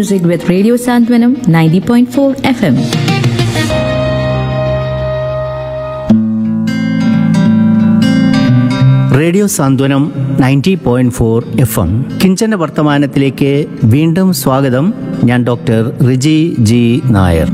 music with Radio Santwanam 90.4 FM. Radio Santhwanam ninety point four F M കിഞ്ചന വർത്തമാനത്തിലേക്ക് വീണ്ടും സ്വാഗതം ഞാൻ ഡോക്ടർ റിജി ജി നായർ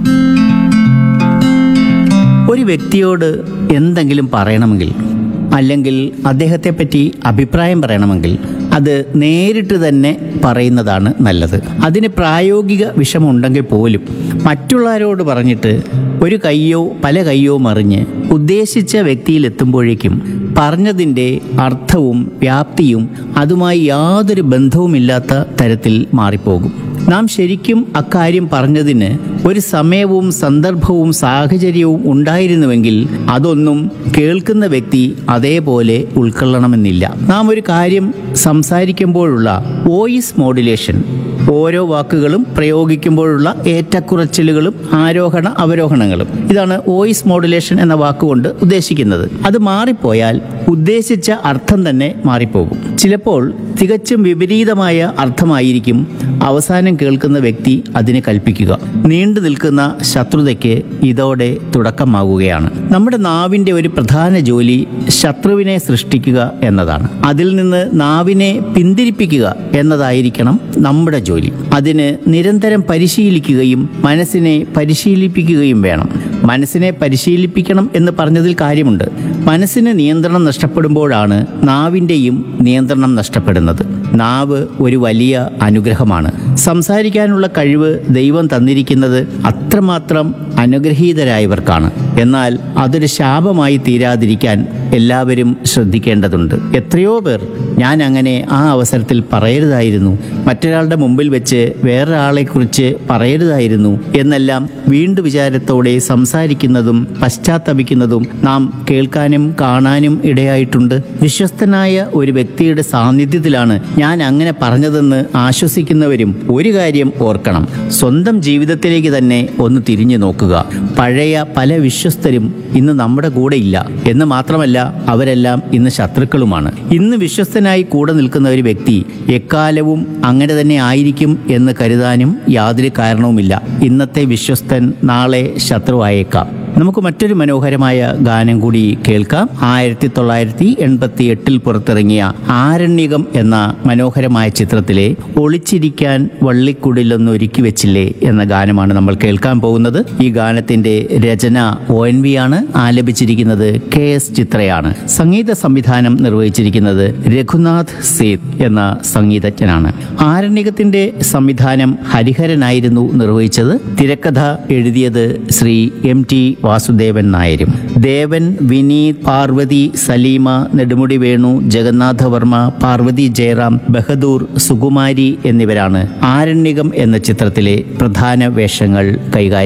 ഒരു വ്യക്തിയോട് എന്തെങ്കിലും പറയണമെങ്കിൽ അല്ലെങ്കിൽ അദ്ദേഹത്തെ പറ്റി അഭിപ്രായം പറയണമെങ്കിൽ അത് നേരിട്ട് തന്നെ പറയുന്നതാണ് നല്ലത് അതിന് പ്രായോഗിക വിഷമുണ്ടെങ്കിൽ പോലും മറ്റുള്ളവരോട് പറഞ്ഞിട്ട് ഒരു കയ്യോ പല കയ്യോ മറിഞ്ഞ് ഉദ്ദേശിച്ച വ്യക്തിയിൽ എത്തുമ്പോഴേക്കും പറഞ്ഞതിൻ്റെ അർത്ഥവും വ്യാപ്തിയും അതുമായി യാതൊരു ബന്ധവുമില്ലാത്ത തരത്തിൽ മാറിപ്പോകും നാം ശരിക്കും അക്കാര്യം പറഞ്ഞതിന് ഒരു സമയവും സന്ദർഭവും സാഹചര്യവും ഉണ്ടായിരുന്നുവെങ്കിൽ അതൊന്നും കേൾക്കുന്ന വ്യക്തി അതേപോലെ ഉൾക്കൊള്ളണമെന്നില്ല നാം ഒരു കാര്യം സംസാരിക്കുമ്പോഴുള്ള വോയിസ് മോഡുലേഷൻ ഓരോ വാക്കുകളും പ്രയോഗിക്കുമ്പോഴുള്ള ഏറ്റക്കുറച്ചിലുകളും ആരോഹണ അവരോഹണങ്ങളും ഇതാണ് വോയിസ് മോഡുലേഷൻ എന്ന വാക്കുകൊണ്ട് ഉദ്ദേശിക്കുന്നത് അത് മാറിപ്പോയാൽ ഉദ്ദേശിച്ച അർത്ഥം തന്നെ മാറിപ്പോകും ചിലപ്പോൾ തികച്ചും വിപരീതമായ അർത്ഥമായിരിക്കും അവസാനം കേൾക്കുന്ന വ്യക്തി അതിന് കൽപ്പിക്കുക നീണ്ടു നിൽക്കുന്ന ശത്രുതയ്ക്ക് ഇതോടെ തുടക്കമാകുകയാണ് നമ്മുടെ നാവിൻ്റെ ഒരു പ്രധാന ജോലി ശത്രുവിനെ സൃഷ്ടിക്കുക എന്നതാണ് അതിൽ നിന്ന് നാവിനെ പിന്തിരിപ്പിക്കുക എന്നതായിരിക്കണം നമ്മുടെ ജോലി അതിന് നിരന്തരം പരിശീലിക്കുകയും മനസ്സിനെ പരിശീലിപ്പിക്കുകയും വേണം മനസ്സിനെ പരിശീലിപ്പിക്കണം എന്ന് പറഞ്ഞതിൽ കാര്യമുണ്ട് മനസ്സിന് നിയന്ത്രണം നഷ്ടപ്പെടുമ്പോഴാണ് നാവിൻ്റെയും നിയന്ത്രണം നഷ്ടപ്പെടുന്നത് നാവ് ഒരു വലിയ അനുഗ്രഹമാണ് സംസാരിക്കാനുള്ള കഴിവ് ദൈവം തന്നിരിക്കുന്നത് അത്രമാത്രം അനുഗ്രഹീതരായവർക്കാണ് എന്നാൽ അതൊരു ശാപമായി തീരാതിരിക്കാൻ എല്ലാവരും ശ്രദ്ധിക്കേണ്ടതുണ്ട് എത്രയോ പേർ ഞാൻ അങ്ങനെ ആ അവസരത്തിൽ പറയരുതായിരുന്നു മറ്റൊരാളുടെ മുമ്പിൽ വെച്ച് വേറൊരാളെക്കുറിച്ച് പറയരുതായിരുന്നു എന്നെല്ലാം വീണ്ടു വിചാരത്തോടെ സംസാരിക്കുന്നതും പശ്ചാത്തപിക്കുന്നതും നാം കേൾക്കാനും കാണാനും ഇടയായിട്ടുണ്ട് വിശ്വസ്തനായ ഒരു വ്യക്തിയുടെ സാന്നിധ്യത്തിലാണ് ഞാൻ അങ്ങനെ പറഞ്ഞതെന്ന് ആശ്വസിക്കുന്നവരും ഒരു കാര്യം ഓർക്കണം സ്വന്തം ജീവിതത്തിലേക്ക് തന്നെ ഒന്ന് തിരിഞ്ഞു നോക്കുക പഴയ പല വിശ്വസ്തരും ഇന്ന് നമ്മുടെ കൂടെ ഇല്ല എന്ന് മാത്രമല്ല അവരെല്ലാം ഇന്ന് ശത്രുക്കളുമാണ് ഇന്ന് വിശ്വസ്തനായി കൂടെ നിൽക്കുന്ന ഒരു വ്യക്തി എക്കാലവും അങ്ങനെ തന്നെ ആയിരിക്കും എന്ന് കരുതാനും യാതൊരു കാരണവുമില്ല ഇന്നത്തെ വിശ്വസ്തൻ നാളെ ശത്രുവായേക്കാം നമുക്ക് മറ്റൊരു മനോഹരമായ ഗാനം കൂടി കേൾക്കാം ആയിരത്തി തൊള്ളായിരത്തി എൺപത്തി എട്ടിൽ പുറത്തിറങ്ങിയ ആരണ്യകം എന്ന മനോഹരമായ ചിത്രത്തിലെ ഒളിച്ചിരിക്കാൻ വള്ളിക്കുടിലൊന്ന് ഒരുക്കി വെച്ചില്ലേ എന്ന ഗാനമാണ് നമ്മൾ കേൾക്കാൻ പോകുന്നത് ഈ ഗാനത്തിന്റെ രചന ഒ എൻ വി ആണ് ആലപിച്ചിരിക്കുന്നത് കെ എസ് ചിത്രയാണ് സംഗീത സംവിധാനം നിർവഹിച്ചിരിക്കുന്നത് രഘുനാഥ് സേത് എന്ന സംഗീതജ്ഞനാണ് ആരണ്യകത്തിന്റെ സംവിധാനം ഹരിഹരനായിരുന്നു നിർവഹിച്ചത് തിരക്കഥ എഴുതിയത് ശ്രീ എം ടി വാസുദേവൻ നായരും ദേവൻ വിനീത് പാർവതി സലീമ നെടുമുടി വേണു ജഗന്നാഥവർമ്മ പാർവതി ജയറാം ബഹദൂർ സുകുമാരി എന്നിവരാണ് ആരണ്യകം എന്ന ചിത്രത്തിലെ പ്രധാന വേഷങ്ങൾ കൈകാര്യം